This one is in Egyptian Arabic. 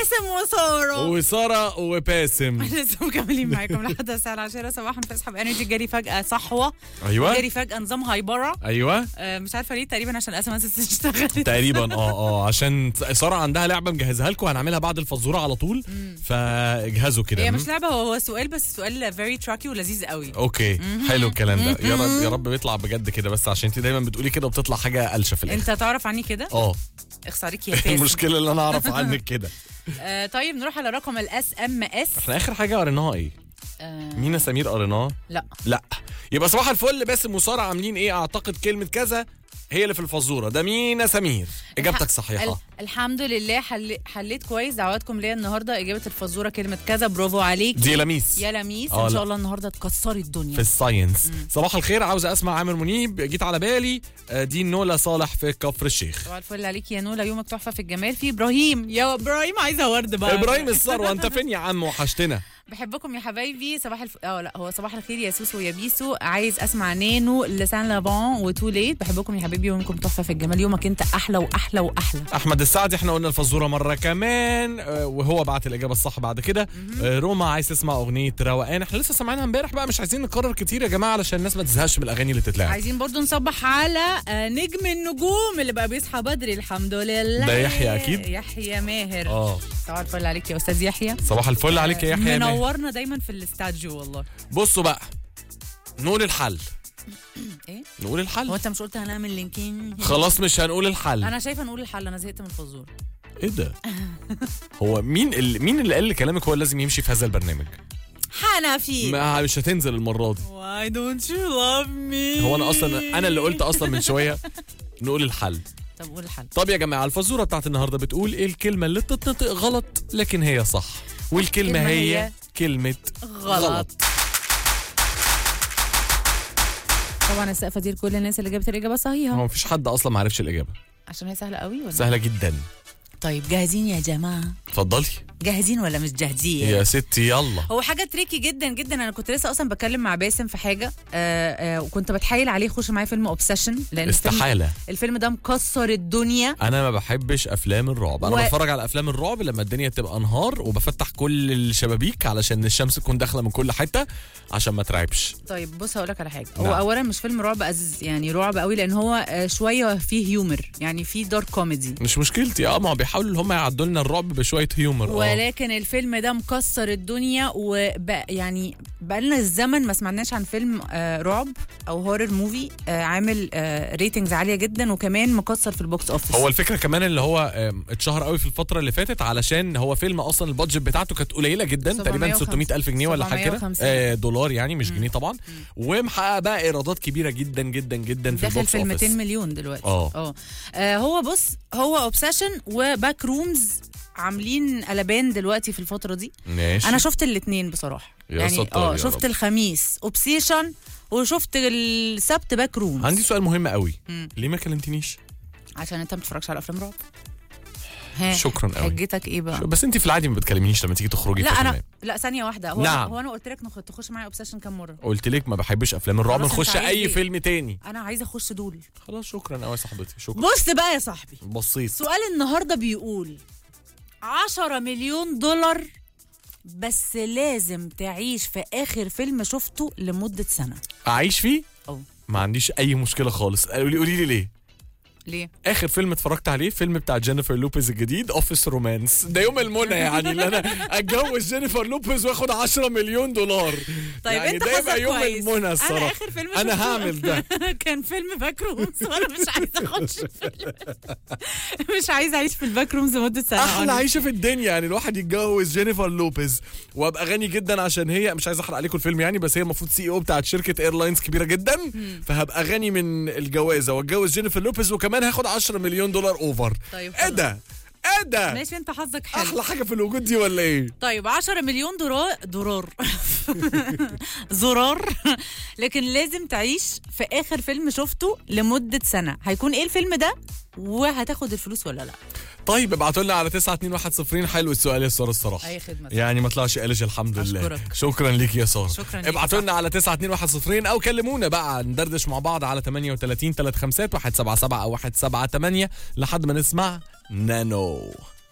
باسم وساره وساره وباسم لسه مكملين معاكم لحد الساعه 10 صباحا في اسحب انرجي جالي فجاه صحوه ايوه جالي فجاه نظام هايبره ايوه آه، مش عارفه ليه تقريبا عشان اس ام اس اشتغلت تقريبا اه اه عشان ساره عندها لعبه مجهزها لكم هنعملها بعد الفزوره على طول فاجهزوا كده هي مم. مش لعبه هو هو سؤال بس سؤال فيري تراكي ولذيذ قوي اوكي حلو الكلام ده يا رب يا رب بيطلع بجد كده بس عشان انت دايما بتقولي كده وبتطلع حاجه قلشه في الاخر انت تعرف عني كده اه اخس عليك يا باسم المشكله اللي انا اعرف عنك كده آه طيب نروح على رقم الاس ام اس احنا اخر حاجه قريناها ايه مينا سمير قريناه لا لا يبقى صباح الفل باسم وساره عاملين ايه اعتقد كلمه كذا هي اللي في الفزوره ده مينا سمير اجابتك الح- صحيحه ال- الحمد لله حل... حليت كويس دعواتكم ليا النهارده اجابه الفزوره كلمه كذا برافو عليك دي لميس يا لميس آه، ان شاء لا. الله النهارده تكسري الدنيا في الساينس صباح الخير عاوز اسمع عامر منيب جيت على بالي آه، دي نولا صالح في كفر الشيخ صباح الفل عليك يا نولا يومك تحفه في الجمال في ابراهيم يا ابراهيم عايزه ورد بقى ابراهيم الثروه انت فين يا عم وحشتنا بحبكم يا حبايبي صباح الف... اه لا هو صباح الخير يا سوسو ويا بيسو عايز اسمع نانو لسان لافان وتو ليت بحبكم يا حبيبي يومكم تحفه في الجمال يومك انت احلى واحلى واحلى احمد السعدي احنا قلنا الفزوره مره كمان آه، وهو بعت الاجابه الصح بعد كده آه، روما عايز تسمع اغنيه روقان احنا لسه سامعينها امبارح بقى مش عايزين نكرر كتير يا جماعه علشان الناس ما تزهقش من الاغاني اللي تتلعب عايزين برضو نصبح على آه، نجم النجوم اللي بقى بيصحى بدري الحمد لله ده يحيى أكيد؟ يحيى ماهر اه صباح الفل عليك يا استاذ يحيى صباح الفل عليك يا يحيى يا ماهر. منورنا دايما في الاستاديو والله بصوا بقى نقول الحل ايه نقول هو الحل انت مش قلت هنعمل لينكين خلاص مش هنقول الحل انا شايفه نقول الحل انا زهقت من الفزور ايه ده هو مين اللي مين اللي قال لكلامك هو لازم يمشي في هذا البرنامج حنفي ما مش هتنزل المره دي Why don't you love me هو انا اصلا انا اللي قلت اصلا من شويه نقول الحل طب قول الحل طب يا جماعه الفزوره بتاعت النهارده بتقول ايه الكلمه اللي بتتنطق غلط لكن هي صح والكلمه الكلمة هي, هي كلمه غلط. غلط طبعا السقفه دي لكل الناس اللي جابت الاجابه صحيحه هو مفيش حد اصلا ما عرفش الاجابه عشان هي سهله قوي ولا سهله جدا طيب جاهزين يا جماعه اتفضلي جاهزين ولا مش جاهزين يا ستي يلا هو حاجه تريكي جدا جدا انا كنت لسه اصلا بتكلم مع باسم في حاجه آه آه وكنت بتحايل عليه يخش معايا فيلم اوبسيشن لان الفيلم, استحاله الفيلم ده مكسر الدنيا انا ما بحبش افلام الرعب انا و- بتفرج على افلام الرعب لما الدنيا تبقى نهار وبفتح كل الشبابيك علشان الشمس تكون داخله من كل حته عشان ما ترعبش طيب بص هقول لك على حاجه هو نعم. اولا مش فيلم رعب أز يعني رعب قوي لان هو آه شويه فيه هيومر يعني فيه دارك كوميدي مش مشكلتي اه ما هو بيحاولوا ان هم يعدوا لنا الرعب بشويه هيومر اه ولكن الفيلم ده مكسر الدنيا وبقى يعني بقالنا الزمن ما سمعناش عن فيلم آه رعب او هورر موفي آه عامل آه ريتنجز عاليه جدا وكمان مكسر في البوكس اوفيس هو الفكره كمان اللي هو آم، اتشهر قوي في الفتره اللي فاتت علشان هو فيلم اصلا البادجت بتاعته كانت قليله جدا تقريبا 750 600 الف جنيه ولا حاجه كده 750. آه دولار يعني مش جنيه طبعا ومحقق بقى ايرادات كبيره جدا جدا جدا في داخل البوكس في ال 200 اوفيس مليون دلوقتي اه. اه آه، هو بص هو اوبسيشن وباك رومز عاملين قلبان دلوقتي في الفتره دي ماشي انا شفت الاثنين بصراحه يا يعني ستار اه يا شفت رب. الخميس اوبسيشن وشفت السبت باك رومز عندي سؤال مهم قوي مم. ليه ما كلمتنيش عشان انت ما بتتفرجش على افلام رعب ها شكراً قوي. حجتك ايه بقى بس انت في العادي ما بتكلمنيش لما تيجي تخرجي لا في انا الفيلم. لا ثانيه واحده هو نعم. هو انا قلت لك نخ- تخش معايا اوبسيشن كام مره قلت لك ما بحبش افلام الرعب خلاص انت نخش عايز اي ايه؟ فيلم تاني انا عايزه اخش دول خلاص شكرا قوي يا صاحبتي شكرا بص بقى يا صاحبي بصيت سؤال النهارده بيقول 10 مليون دولار بس لازم تعيش في اخر فيلم شفته لمده سنه اعيش فيه أو. ما عنديش اي مشكله خالص قولي قولي لي ليه ليه اخر فيلم اتفرجت عليه فيلم بتاع جينيفر لوبيز الجديد اوفيس رومانس ده يوم المنى يعني اللي انا اتجوز جينيفر لوبيز واخد 10 مليون دولار طيب يعني انت ده يبقى حظك يوم كويس المنى انا الصراحه اخر فيلم انا شفته هعمل ده كان فيلم باك رومز وانا مش عايزه اخش فيلم مش عايزه اعيش في الباك رومز لمده سنه احلى honestly. عيشه في الدنيا يعني الواحد يتجوز جينيفر لوبيز وابقى غني جدا عشان هي مش عايز احرق عليكم الفيلم يعني بس هي المفروض سي او بتاعت شركه ايرلاينز كبيره جدا فهبقى غني من الجوازه واتجوز جينيفر لوبيز وكمان هاخد 10 مليون دولار اوفر طيب ايه ده ايه ده ماشي انت حظك حلو احلى حاجه في الوجود دي ولا ايه طيب 10 مليون دولار دولار زرار لكن لازم تعيش في اخر فيلم شفته لمده سنه هيكون ايه الفيلم ده وهتاخد الفلوس ولا لا طيب ابعتوا لنا على 92110 حلو السؤال يا ساره الصراحه اي خدمه يعني ما طلعش قالش الحمد لله أشكرك. شكرا ليك يا ساره شكراً ليك ابعتوا يا لنا على 92110 او كلمونا بقى ندردش مع بعض على 38 35 177 او 178 لحد ما نسمع نانو